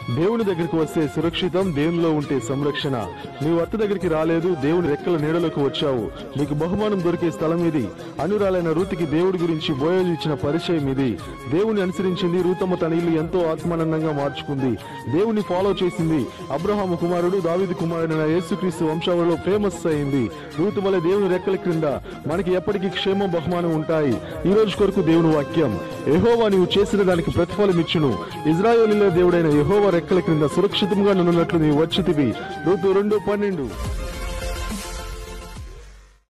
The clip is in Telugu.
దేవుని దగ్గరికి వస్తే సురక్షితం దేవునిలో ఉంటే సంరక్షణ నీవు అత్త దగ్గరికి రాలేదు దేవుని రెక్కల నీడలోకి వచ్చావు నీకు బహుమానం దొరికే స్థలం ఇది అనురాలైన రూతికి దేవుడి గురించి బోయోజు ఇచ్చిన పరిచయం ఇది దేవుని అనుసరించింది రూతమ్మ తన ఇల్లు ఎంతో ఆత్మానందంగా మార్చుకుంది దేవుని ఫాలో చేసింది అబ్రహాము కుమారుడు దావిది కుమారుడైన యేసుక్రీస్తు వంశావళిలో ఫేమస్ అయింది రూతు వల్ల దేవుని రెక్కల క్రింద మనకి ఎప్పటికీ క్షేమ బహుమానం ఉంటాయి ఈ రోజు కొరకు దేవుని వాక్యం యెహోవా నీవు చేసిన దానికి ప్రతిఫలం ఇచ్చును ఇజ్రాయేలీలో దేవుడైన యెహోవా రెక్కల క్రింద సురక్షితంగా నున్నట్లు నీవు వచ్చితివి రూతు రెండు పన్నెండు